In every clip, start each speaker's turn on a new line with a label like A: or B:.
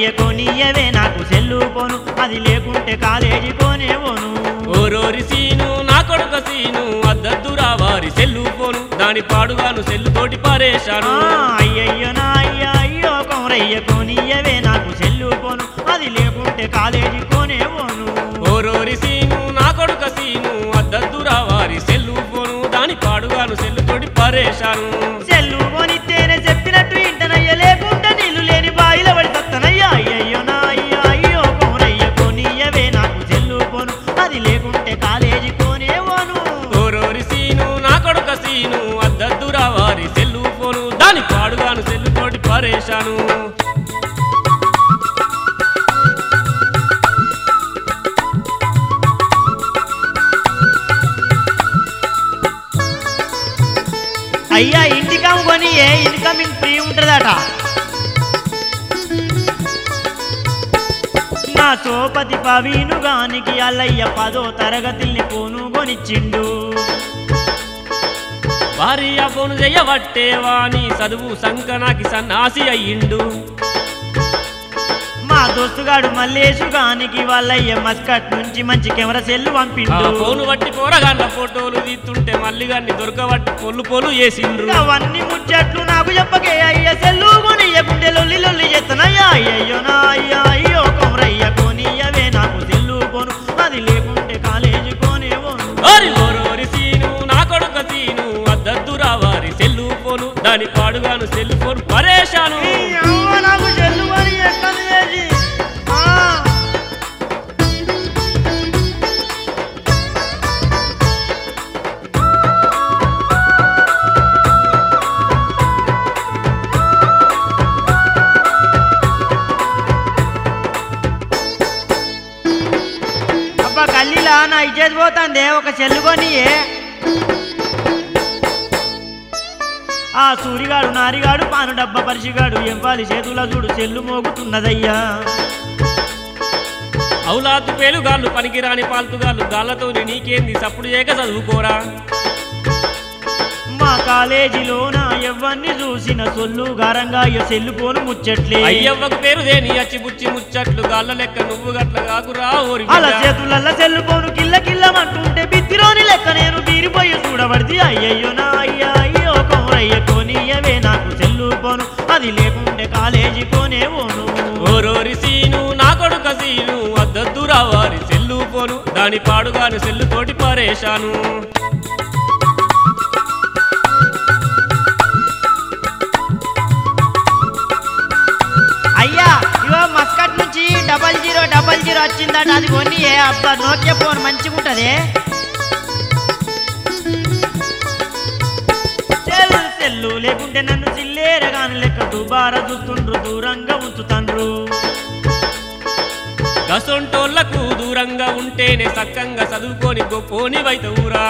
A: కొనియవే నాకు సెల్లు పోను అది లేకుంటే కాలేజీ కోనే పోను
B: ఓరోరి సీను నా కొడుక సీను అద్దద్దురా వారి సెల్లు ఫోను దాని పాడుగాను సెల్లు తోటి
A: ఆ,
B: పారేశాను
A: అయ్యయ్యో నా అయ్య అయ్యో కొమరయ్య కొనియవే నాకు సెల్లు పోను అది లేకుంటే కాలేజీ కోనే పోను
B: ఓరోరి సీను నా కొడుక సీను అద్దద్దురా వారి సెల్లు ఫోను దాని పాడుగాను సెల్లు తోటి పారేశాను
A: సెల్లు కొనిస్తేనే చెప్పినట్టు ఇంటనయ్య లేకుంటే నీళ్లు లేని బాయిల పడి తత్తనయ్య అయ్యయ్యో నా అయ్య అయ్యో కొమరయ్య కొనియవే నాకు సెల్లు పోను అది లేకుంటే కాలేజీ కోనే పోను
B: ఓరోరి సీను నా కొడుక సీను అద్దద్దురా వారి సెల్లు ఫోను దాని పాడుగాను సెల్లు తోటి పారేశాను
A: అయ్యా ఇంటికమ్ కొని ఏ ఇన్కమింగ్ ఫ్రీ ఉంటుందట నా సోపతి పవీనుగానికి అల్లయ్య పదో తరగతిని పోను కొనిచ్చిండు
B: భార్య ఫోను చెయ్యబట్టేవాని చదువు సంకనాకి సన్నాసి అయ్యిండు
A: మా దోస్తుగాడు మల్లేషుగానికి వాళ్ళయ్య మస్కట్ నుంచి మంచి కెమెరా సెల్లు
B: ఆ
A: పంపిండు
B: ఫోను బట్టి పోరగాళ్ళ ఫోటోలు తీస్తుంటే మళ్ళీ గాన్ని దొరకబట్టి పొల్లు పొలు చేసిండ్రు
A: అవన్నీ ముచ్చట్లు నాకు చెప్పకే అయ్య సెల్లు కొనియకుంటే లొల్లి లొల్లి చేస్తానయ్యా అయ్యయ్యో నా అయ్య అయ్యో కొమరయ్య కొనియవే నాకు సెల్లు పోను అది లేకుంటే కాలేజీ కోనే పోను
B: ఓరి ఓరోరి సీను నా కొడుక సీను అద్దద్దురా వారి సెల్లు ఫోను దాని పాడుగాను సెల్లు ఫోన్ పరేశాను
A: ఈ అవ్వ నాకు సెల్లు కొని ఎక్కడ చేసి ఆ. అబ్బా కల్లీలా నా ఇచ్చేది పోతుంది ఒక సెల్లు కొనియే ఆ సూరిగాడు నారిగాడు పాను డబ్బ పరిచిగాడు ఎంపాలి చేతుల చూడు సెల్లు మోగుతున్నదయ్యా
B: అవులాతు పేలుగాళ్ళు పనికిరాని పాల్తుగాళ్ళు గాళ్ళతో నీకేంది సప్పుడు చేయక చదువుకోరా
A: మా కాలేజీలోన ఎవరిని చూసిన సొల్లు గారంగా అయ్యో సెల్లు పోను ముచ్చట్లే
B: అయ్యవ్వకు పేరు దేని అచ్చి బుచ్చి ముచ్చట్లు గాళ్ళ లెక్క నువ్వు గట్ల కాకురా ఓరి
A: అలా
B: బిడ్డ.
A: చేతులల్ల సెల్లు పోను కిల్ల కిల్లమంటుంటే బిత్తిరోని లెక్క నేను బీరిపోయి చూడబడితే అయ్యయ్యో నా అయ్యా అయ్యో కోరయ్య కోనియవే నాకు సెల్లు పోను అది లేకుంటే కాలేజీ కోనే పోను
B: ఓరోరి సీను నా కొడుక సీను అద్దద్దురా వారి సెల్లు పోను దాని పాడుగాను సెల్లు తోటి పారేశాను
A: అయ్యా ఇవో మస్కట్ నుంచి డబల్ జీరో డబల్ జీరో వచ్చిందట అది కొని ఏ అబ్బా నోకియా ఫోన్ మంచిగా ఉంటది సెల్లు సెల్లు లేకుంటే నన్ను సిల్లేరగాని లెక్క దుబారా చూస్తుండ్రు దూరంగా ఉంచుతండ్రు
B: గసొంటోళ్లకు దూరంగా ఉంటేనే సక్కంగా చదువుకొని గొప్పోని వైతవురా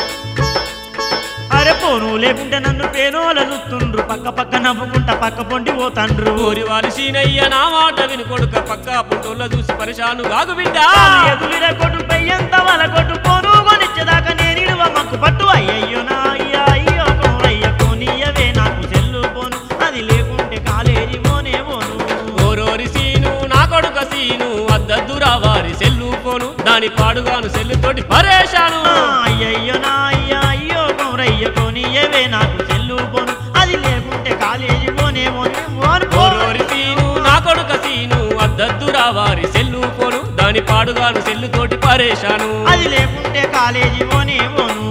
A: అరే పోను లేకుంటే నన్ను పేనోల చూస్తుండ్రు పక్క పక్క నవ్వుకుంటా పక్క పొంటి పోతాండ్రు
B: ఓరి వారి సీనయ్య నా మాట విను కొడుక పక్క పుట్టోళ్ళ చూసి పరిశాను గాగు బిడ్డ
A: ఎదులిర కొట్టు పెయ్యంత వల కొట్టు పోను కొనిచ్చేదాకా నేను ఇడువ మక్కు పట్టు అయ్యయ్యో నా అయ్యా అయ్యో కోరయ్య కోనియవే నాకు సెల్లు పోను అది లేకుంటే కాలేజీ పోనే పోను
B: ఓరోరి సీను నా కొడుక సీను అద్దద్దురా వారి సెల్లు పోను దాని పాడుగాను సెల్లు తోటి పరేశాను
A: ఆ, అయ్యయ్యో నా అయ్యా అయ్యో కోరయ్య కోనియవే నాకు సెల్లు పోను అది లేకుంటే కాలేజీ పోనే పోనే పోను పోను
B: ఓరోరి సీను నా కొడుక సీను అద్దద్దురా వారి సెల్లు పోను దాని పాడుగాను సెల్లు తోటి పరేశాను
A: అది లేకుంటే కాలేజీ పోనే పోను